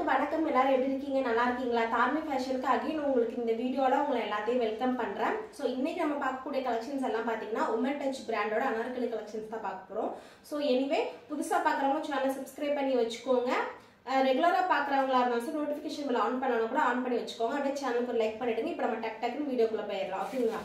எல்லாருக்கும் வணக்கம் எல்லாரும் எப்படி இருக்கீங்க நல்லா இருக்கீங்களா தார்மி ஃபேஷனுக்கு அகைன் உங்களுக்கு இந்த வீடியோல உங்களை எல்லாத்தையும் வெல்கம் பண்றேன் ஸோ இன்னைக்கு நம்ம பார்க்கக்கூடிய கலெக்ஷன்ஸ் எல்லாம் பார்த்தீங்கன்னா உமன் டச் பிராண்டோட அனார்கலி கலெக்ஷன்ஸ் தான் பார்க்க போறோம் ஸோ எனிவே புதுசா பார்க்குறவங்க சேனல் சப்ஸ்கிரைப் பண்ணி வச்சுக்கோங்க ரெகுலராக பார்க்குறவங்களா இருந்தாலும் நோட்டிஃபிகேஷன் பில் ஆன் பண்ணணும் கூட ஆன் பண்ணி வச்சுக்கோங்க அப்படியே சேனலுக்கு லைக் பண்ணிடுங்க இப்போ நம்ம டக் டக்குன்னு வீடியோக்குள்ள போயிடலாம் ஓகேங்களா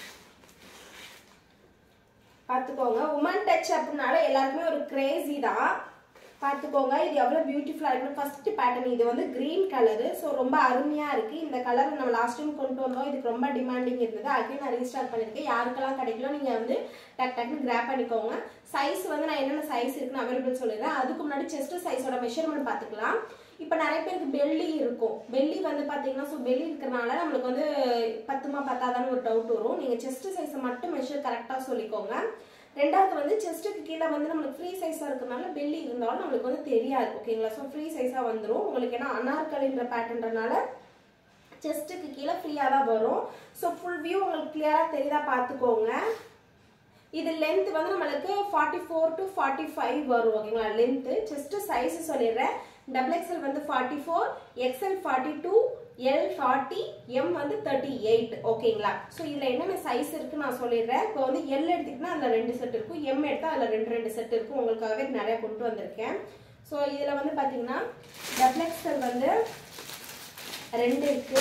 பார்த்துக்கோங்க உமன் டச் அப்படின்னால எல்லாருக்குமே ஒரு கிரேசி தான் பார்த்துக்கோங்க இது எவ்வளோ பியூட்டிஃபுல்லாக இருக்குன்னு ஃபர்ஸ்ட் பேட்டர்ன் இது வந்து க்ரீன் கலரு ஸோ ரொம்ப அருமையாக இருக்குது இந்த கலர் நம்ம லாஸ்ட் டைம் கொண்டு வந்தோம் இதுக்கு ரொம்ப டிமாண்டிங் இருந்தது அகைன் நான் ரீஸ்டார்ட் பண்ணியிருக்கேன் யாருக்கெல்லாம் கிடைக்கலோ நீங்கள் வந்து டக் டக்குன்னு கிராப் பண்ணிக்கோங்க சைஸ் வந்து நான் என்னென்ன சைஸ் இருக்குன்னு அவைலபிள் சொல்லிடுறேன் அதுக்கு முன்னாடி செஸ்ட் சைஸோட மெஷர்மெண்ட் பார்த்துக்கலாம் இப்போ நிறைய பேருக்கு பெல்லி இருக்கும் பெல்லி வந்து பார்த்தீங்கன்னா ஸோ பெல்லி இருக்கிறனால நம்மளுக்கு வந்து பத்துமா பத்தாதான்னு ஒரு டவுட் வரும் நீங்கள் செஸ்ட் சைஸை மட்டும் மெஷர் கரெக்டாக சொல்லிக்கோங்க ரெண்டாவது வந்து செஸ்ட்டுக்கு கீழே வந்து நம்மளுக்கு ஃப்ரீ சைஸாக இருக்கிறனால பெல்லி இருந்தாலும் நம்மளுக்கு வந்து தெரியாது ஓகேங்களா ஸோ ஃப்ரீ சைஸாக வந்துடும் உங்களுக்கு ஏன்னா அனார்கலின்ற பேட்டர்ன்றனால செஸ்ட்டுக்கு கீழே ஃப்ரீயாக தான் வரும் ஸோ ஃபுல் வியூ உங்களுக்கு கிளியராக தெரியுதா பார்த்துக்கோங்க இது லென்த் வந்து நம்மளுக்கு forty four to forty five வரும் ஓகேங்களா லென்த்து செஸ்ட் சைஸ் சொல்லிடுறேன் டபுள் எக்ஸ்எல் வந்து forty four XL forty two L forty M வந்து தேர்ட்டி எயிட் ஓகேங்களா ஸோ இதில் என்னென்ன சைஸ் இருக்குன்னு நான் சொல்லிடுறேன் இப்போ வந்து எல் எடுத்துக்கிட்டா அதில் ரெண்டு செட் இருக்கும் எம் எடுத்தால் அதில் ரெண்டு ரெண்டு செட் இருக்கும் உங்களுக்காகவே நிறைய கொண்டு வந்திருக்கேன் ஸோ இதில் வந்து பார்த்தீங்கன்னா டபுள் எக்ஸ்எல் வந்து ரெண்டு இருக்கு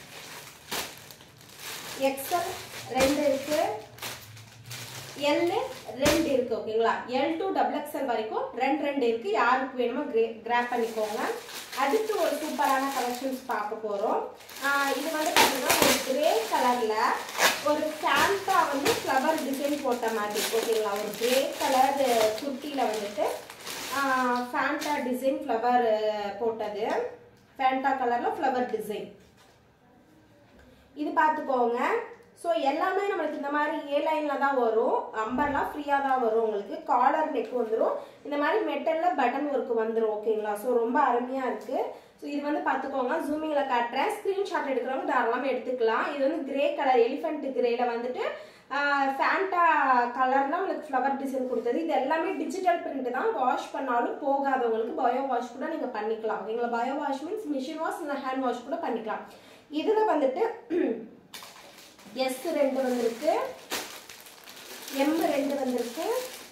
எக்ஸ்எல் ரெண்டு இருக்கு எல் ரெண்டு இருக்கு ஓகேங்களா எல் டு டபுள் எக்ஸ்எல் வரைக்கும் ரெண்டு ரெண்டு இருக்கு யாருக்கு வேணுமோ கிரே கிராப் பண்ணிக்கோங்க அடுத்து ஒரு சூப்பரான கலெக்ஷன்ஸ் பார்க்க போறோம் இது வந்து பார்த்தீங்கன்னா ஒரு கிரே கலர்ல ஒரு ஃபேண்டா வந்து ஃப்ளவர் டிசைன் போட்ட மாதிரி ஓகேங்களா ஒரு கிரே கலர் குர்த்தியில வந்துட்டு ஃபேண்டா டிசைன் ஃப்ளவர் போட்டது ஃபேண்டா கலர்ல ஃப்ளவர் டிசைன் இது பார்த்துக்கோங்க ஸோ எல்லாமே நம்மளுக்கு இந்த மாதிரி ஏ லைனில் தான் வரும் அம்பர்லாம் ஃப்ரீயாக தான் வரும் உங்களுக்கு காலர் நெக் வந்துடும் இந்த மாதிரி மெட்டலில் பட்டன் ஒர்க் வந்துடும் ஓகேங்களா ஸோ ரொம்ப அருமையாக இருக்குது ஸோ இது வந்து பார்த்துக்கோங்க ஜூமிங்கில் காட்டுறேன் ஸ்க்ரீன்ஷாட் எடுக்கிறவங்க தாராளமாக எடுத்துக்கலாம் இது வந்து கிரே கலர் எலிஃபென்ட் கிரேல வந்துட்டு ஃபேண்டா கலர்ல உங்களுக்கு ஃப்ளவர் டிசைன் கொடுத்தது இது எல்லாமே டிஜிட்டல் பிரிண்ட் தான் வாஷ் பண்ணாலும் போகாதவங்களுக்கு பயோ வாஷ் கூட நீங்கள் பண்ணிக்கலாம் ஓகேங்களா bio wash means machine wash இல்லை ஹேண்ட் வாஷ் கூட பண்ணிக்கலாம் இதில் வந்துட்டு எஸ் ரெண்டு வந்திருக்கு எம் ரெண்டு வந்திருக்கு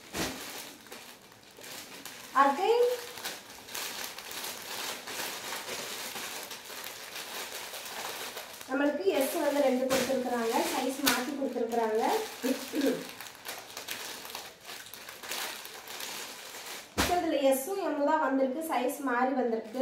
அகைன் நம்மளுக்கு எஸ் வந்து ரெண்டு கொடுத்துருக்குறாங்க சைஸ் மாற்றி கொடுத்துருக்குறாங்க இதில் எஸ்ஸும் எம்மும் தான் வந்திருக்கு சைஸ் மாறி வந்திருக்கு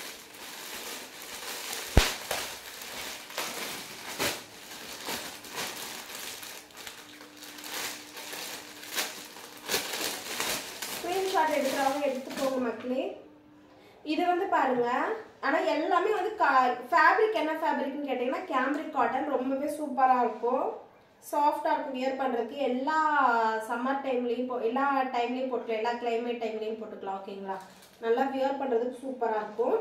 ஸ்க்ரீன்ஷாட் எடுக்கிறவங்க எடுத்துக்கோங்க மக்களே இது வந்து பாருங்க ஆனால் எல்லாமே வந்து ஃபேப்ரிக் என்ன ஃபேப்ரிக்னு கேட்டிங்கன்னா கேம்ரிக் காட்டன் ரொம்பவே சூப்பராக இருக்கும் சாஃப்டாக இருக்கும் வியர் பண்ணுறதுக்கு எல்லா சம்மர் டைம்லேயும் போ எல்லா டைம்லேயும் போட்டுக்கலாம் எல்லா கிளைமேட் டைம்லேயும் போட்டுக்கலாம் ஓகேங்களா நல்லா வியர் பண்ணுறதுக்கு சூப்பராக இருக்கும்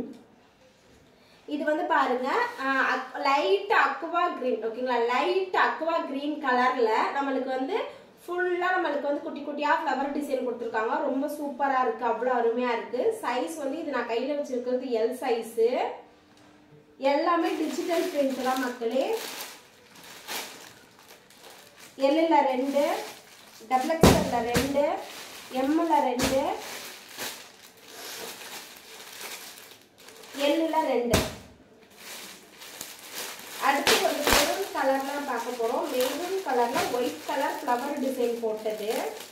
இது வந்து பாருங்க லைட் அக்வா கிரீன் ஓகேங்களா லைட் அக்வா கிரீன் கலர்ல நம்மளுக்கு வந்து ஃபுல்லாக நம்மளுக்கு வந்து குட்டி குட்டியாக ஃப்ளவர் டிசைன் கொடுத்துருக்காங்க ரொம்ப சூப்பராக இருக்குது அவ்வளோ அருமையாக இருக்குது சைஸ் வந்து இது நான் கையில் வச்சுருக்கிறது எல் சைஸு எல்லாமே டிஜிட்டல் பிரிண்ட் தான் மக்களே எல்லில் ரெண்டு டபுள் எக்ஸ்எல்ல ரெண்டு எம்மில் ரெண்டு எல்லில் ரெண்டு அடுத்து ஒரு மெரூன் கலர்ல பார்க்க போறோம் மெரூன் கலர்ல ஒயிட் கலர் ஃப்ளவர் டிசைன் போட்டது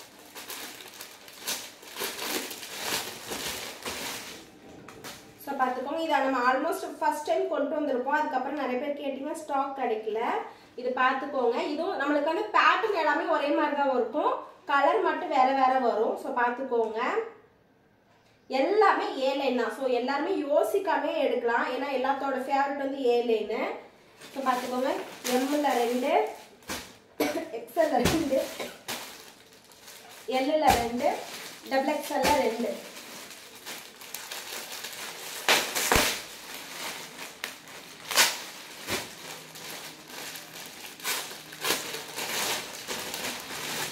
ஸோ பார்த்துக்கோங்க இதை நம்ம ஆல்மோஸ்ட் ஃபர்ஸ்ட் டைம் கொண்டு வந்திருப்போம் அதுக்கப்புறம் நிறைய பேர் கேட்டிங்கன்னா ஸ்டாக் கிடைக்கல இது பார்த்துக்கோங்க இதுவும் நம்மளுக்கு வந்து பேட்டர்ன் எல்லாமே ஒரே மாதிரி தான் இருக்கும் கலர் மட்டும் வேற வேற வரும் ஸோ பார்த்துக்கோங்க எல்லாமே ஏ லைன் தான் ஸோ எல்லாருமே யோசிக்காமே எடுக்கலாம் ஏன்னா எல்லாத்தோட ஃபேவரட் வந்து ஏ லைனு ஸோ பார்த்துக்கோங்க எம்மில் ரெண்டு எக்ஸல்ல ரெண்டு எல்லில் ரெண்டு டபுள் எக்ஸல்ல ரெண்டு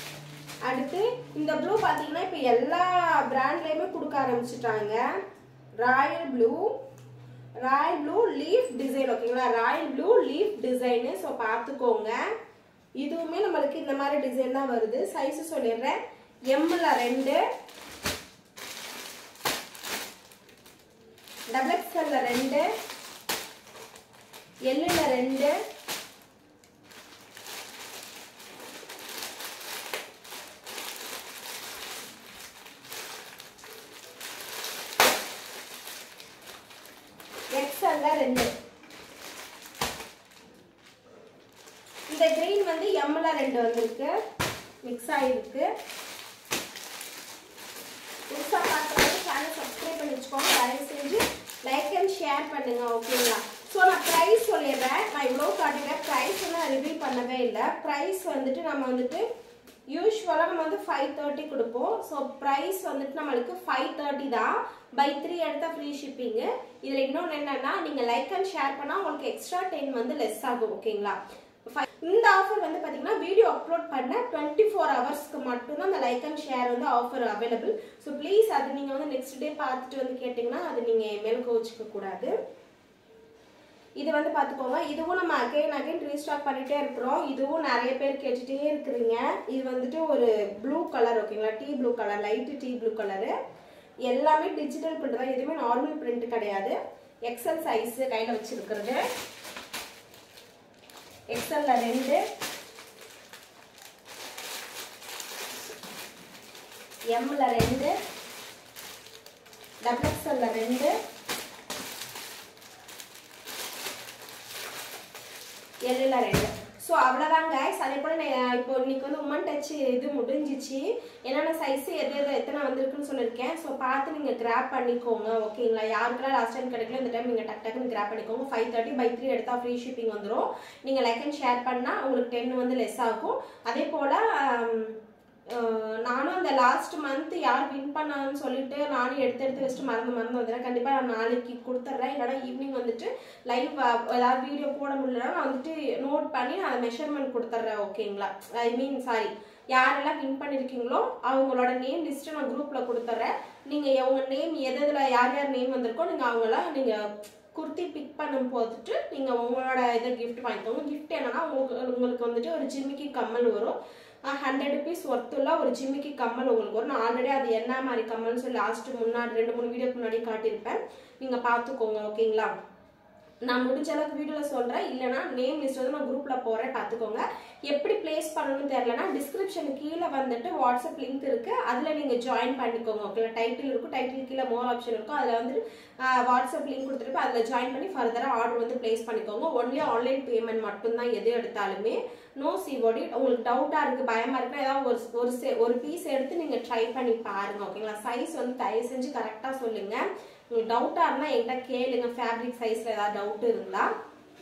அடுத்து இந்த ப்ளூ பார்த்தீங்கன்னா இப்போ எல்லா பிராண்ட்லேயுமே கொடுக்க ஆரம்பிச்சிட்டாங்க royal blue royal blue leaf design ஓகேங்களா royal blue leaf design so பார்த்துக்கோங்க இதுவுமே நம்மளுக்கு இந்த மாதிரி டிசைன் தான் வருது சைஸ் சொல்லிடுறேன் எம்மில் ரெண்டு டபுள் எக்ஸ்எல்ல ரெண்டு எல்லில் ரெண்டு எக்ஸ்எல்ல ரெண்டு இந்த கிரீன் வந்து எம்ல ரெண்டு வந்திருக்கு மிக்ஸ் ஆகிருக்கு புதுசாக பார்க்குறவங்க சேனல் சப்ஸ்கிரைப் பண்ணி வச்சுக்கோங்க தயவு செஞ்சு லைக் அண்ட் ஷேர் பண்ணுங்க ஓகேங்களா ஸோ நான் ப்ரைஸ் சொல்லிடுறேன் நான் இவ்வளோ காட்டிடுறேன் ப்ரைஸ் வந்து நான் ரிவீல் பண்ணவே இல்லை ப்ரைஸ் வந்துட்டு நம்ம வந்துட்டு யூஸ்வலாக நம்ம வந்து ஃபைவ் தேர்ட்டி கொடுப்போம் ஸோ ப்ரைஸ் வந்துட்டு நம்மளுக்கு ஃபைவ் தேர்ட்டி தான் பை த்ரீ எடுத்தால் ஃப்ரீ ஷிப்பிங்கு இதில் இன்னொன்று என்னன்னா நீங்கள் லைக் அண்ட் ஷேர் பண்ணால் உங்களுக்கு எக்ஸ்ட்ரா டென் வந்து லெஸ் ஆகும் ஓகேங்களா இந்த ஆஃபர் வந்து பார்த்தீங்கன்னா வீடியோ அப்லோட் பண்ண டுவெண்ட்டி ஃபோர் ஹவர்ஸ்க்கு மட்டும்தான் அந்த லைக் அண்ட் ஷேர் வந்து ஆஃபர் அவைலபிள் ஸோ ப்ளீஸ் அது நீங்கள் வந்து நெக்ஸ்ட் டே பார்த்துட்டு வந்து கேட்டிங்கன்னா அது நீங்கள் மேல் கோச்சிக்க கூடாது இது வந்து பார்த்துக்கோங்க இதுவும் நம்ம அகைன் அகைன் ரீஸ்டாக் பண்ணிட்டே இருக்கிறோம் இதுவும் நிறைய பேர் கேட்டுட்டே இருக்கிறீங்க இது வந்துட்டு ஒரு ப்ளூ கலர் ஓகேங்களா T blue colour light T blue colour எல்லாமே டிஜிட்டல் பிரிண்ட் தான் எதுவுமே நார்மல் பிரிண்ட் கிடையாது எக்ஸல் சைஸ் கையில் வச்சிருக்கிறது எக்ஸல்ல ரெண்டு எம்ல ரெண்டு டபுள் எக்ஸல்ல ரெண்டு எல்லில் ரெண்டு ஸோ அவ்வளோதான் கைஸ் அதே போல் நான் இப்போ இன்னைக்கு வந்து உமன் டச் இது முடிஞ்சிச்சு என்னென்ன சைஸ் எது எது எத்தனை வந்திருக்குன்னு சொல்லியிருக்கேன் ஸோ பார்த்து நீங்கள் கிராப் பண்ணிக்கோங்க ஓகேங்களா யாருக்கெல்லாம் லாஸ்ட் டைம் கிடைக்கல இந்த டைம் நீங்கள் டக் டக்குன்னு கிராப் பண்ணிக்கோங்க ஃபைவ் தேர்ட்டி பை த்ரீ எடுத்தால் ஃப்ரீ ஷிப்பிங் வந்துடும் நீங்கள் லைக் அண்ட் ஷேர் பண்ணால் உங்களுக்கு டென் வந்து லெஸ் ஆகும் அதே போல் நானும் அந்த லாஸ்ட் மந்த் யார் வின் பண்ணான்னு சொல்லிட்டு நானும் எடுத்து எடுத்து வச்சுட்டு மறந்து மறந்து வந்துடுறேன் கண்டிப்பாக நான் நாளைக்கு கொடுத்துட்றேன் இல்லைனா ஈவினிங் வந்துட்டு லைவ் ஏதாவது வீடியோ போட முடியலன்னா நான் வந்துட்டு நோட் பண்ணி நான் மெஷர்மெண்ட் கொடுத்துட்றேன் ஓகேங்களா ஐ மீன் சாரி யாரெல்லாம் வின் பண்ணியிருக்கீங்களோ அவங்களோட நேம் லிஸ்ட்டு நான் குரூப்பில் கொடுத்துட்றேன் நீங்கள் உங்கள் நேம் எது எதில் யார் யார் நேம் வந்திருக்கோ நீங்கள் அவங்களாம் நீங்கள் குர்த்தி பிக் பண்ணும் போதுட்டு நீங்கள் உங்களோட இதை கிஃப்ட் வாங்கிக்கோங்க கிஃப்ட் என்னன்னா உங்களுக்கு உங்களுக்கு வந்துட்டு ஒரு ஜிம்மிக்கு கம்மல் வரும் ஹண்ட்ரட் ருபீஸ் ஒர்த்துள்ள ஒரு ஜிம்மிக்கு கம்மல் உங்களுக்கு வரும் நான் ஆல்ரெடி அது என்ன மாதிரி கம்மல்னு சொல்லி லாஸ்ட் முன்னாடி ரெண்டு மூணு வீடியோக்கு முன்னாடி காட்டியிருப்பேன் நீங்கள் பார்த்துக்கோங்க ஓகேங்களா நான் முடிஞ்ச அளவுக்கு வீடியோவில் சொல்கிறேன் இல்லைனா நேம் லிஸ்ட் வந்து நான் குரூப்பில் போகிறேன் பார்த்துக்கோங்க எப்படி ப்ளேஸ் பண்ணணும்னு தெரிலனா டிஸ்கிரிப்ஷன் கீழே வந்துட்டு வாட்ஸ்அப் லிங்க் இருக்குது அதில் நீங்கள் ஜாயின் பண்ணிக்கோங்க ஓகேங்களா டைட்டில் இருக்கும் டைட்டில் கீழே மோர் ஆப்ஷன் இருக்கும் அதில் வந்து வாட்ஸ்அப் லிங்க் கொடுத்துருப்பேன் அதில் ஜாயின் பண்ணி ஃபர்தராக ஆர்டர் வந்து ப்ளேஸ் பண்ணிக்கோங்க ஒன்லி ஆன்லைன் பேமெண்ட் மட்டும்தான் எது எடுத்தாலுமே நோ சிஓடி உங்களுக்கு டவுட்டாக இருக்குது பயமாக இருக்குன்னா ஏதாவது ஒரு ஒரு சே ஒரு பீஸ் எடுத்து நீங்கள் ட்ரை பண்ணி பாருங்கள் ஓகேங்களா சைஸ் வந்து தயவு செஞ்சு கரெக்டாக சொல்லுங்கள் உங்களுக்கு டவுட்டாக இருந்தால் என்கிட்ட கேளுங்க ஃபேப்ரிக் சைஸில் ஏதாவது டவுட் இருந்தால்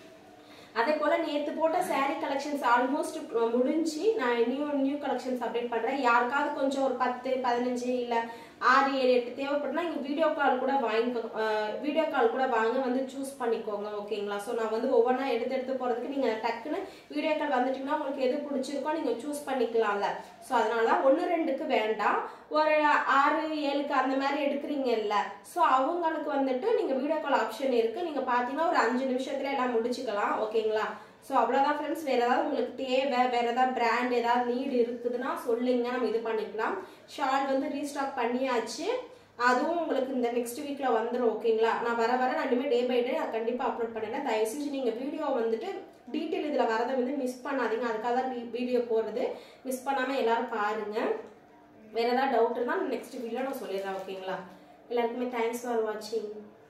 அதே போல் நேற்று போட்ட சாரீ கலெக்ஷன்ஸ் ஆல்மோஸ்ட் முடிஞ்சு நான் நியூ நியூ கலெக்ஷன்ஸ் அப்டேட் பண்ணுறேன் யாருக்காவது கொஞ்சம் ஒரு பத்து பதினஞ்சு இல்லை ஆறு ஏழு எட்டு தேவைப்படுனா இங்கே வீடியோ கால் கூட வாங்கிக்கோ வீடியோ கால் கூட வாங்க வந்து சூஸ் பண்ணிக்கோங்க ஓகேங்களா ஸோ நான் வந்து ஒவ்வொன்றா எடுத்து எடுத்து போகிறதுக்கு நீங்கள் டக்குன்னு வீடியோ கால் வந்துட்டிங்கன்னா உங்களுக்கு எது பிடிச்சிருக்கோ நீங்கள் சூஸ் பண்ணிக்கலாம்ல ஸோ அதனால தான் ஒன்று ரெண்டுக்கு வேண்டாம் ஒரு ஆறு ஏழுக்கு அந்த மாதிரி எடுக்கிறீங்கல்ல ஸோ அவங்களுக்கு வந்துட்டு நீங்கள் வீடியோ கால் ஆப்ஷன் இருக்குது நீங்கள் பார்த்தீங்கன்னா ஒரு அஞ்சு நிமிஷத்துல எல்லாம் முடிச்சுக்கலாம் ஓகேங்களா ஸோ அவ்வளோதான் ஃப்ரெண்ட்ஸ் வேறு ஏதாவது உங்களுக்கு தேவை வேறு ஏதாவது பிராண்ட் ஏதாவது நீடு இருக்குதுன்னா சொல்லுங்க நம்ம இது பண்ணிக்கலாம் ஷால் வந்து ரீஸ்டாக் பண்ணியாச்சு அதுவும் உங்களுக்கு இந்த நெக்ஸ்ட் வீக்கில் வந்துடும் ஓகேங்களா நான் வர வர நான் இனிமேல் டே பை டே நான் கண்டிப்பாக அப்லோட் பண்ணிடுறேன் தயவு செஞ்சு நீங்கள் வீடியோ வந்துட்டு டீட்டெயில் இதில் வரதை வந்து மிஸ் பண்ணாதீங்க அதுக்காக தான் வீடியோ போடுறது மிஸ் பண்ணாமல் எல்லாரும் பாருங்கள் வேறு ஏதாவது டவுட் இருந்தால் நெக்ஸ்ட் வீடியோ நான் சொல்லிடுறேன் ஓகேங்களா எல்லாருக்குமே தேங்க்ஸ் ஃபார் வாட்சிங்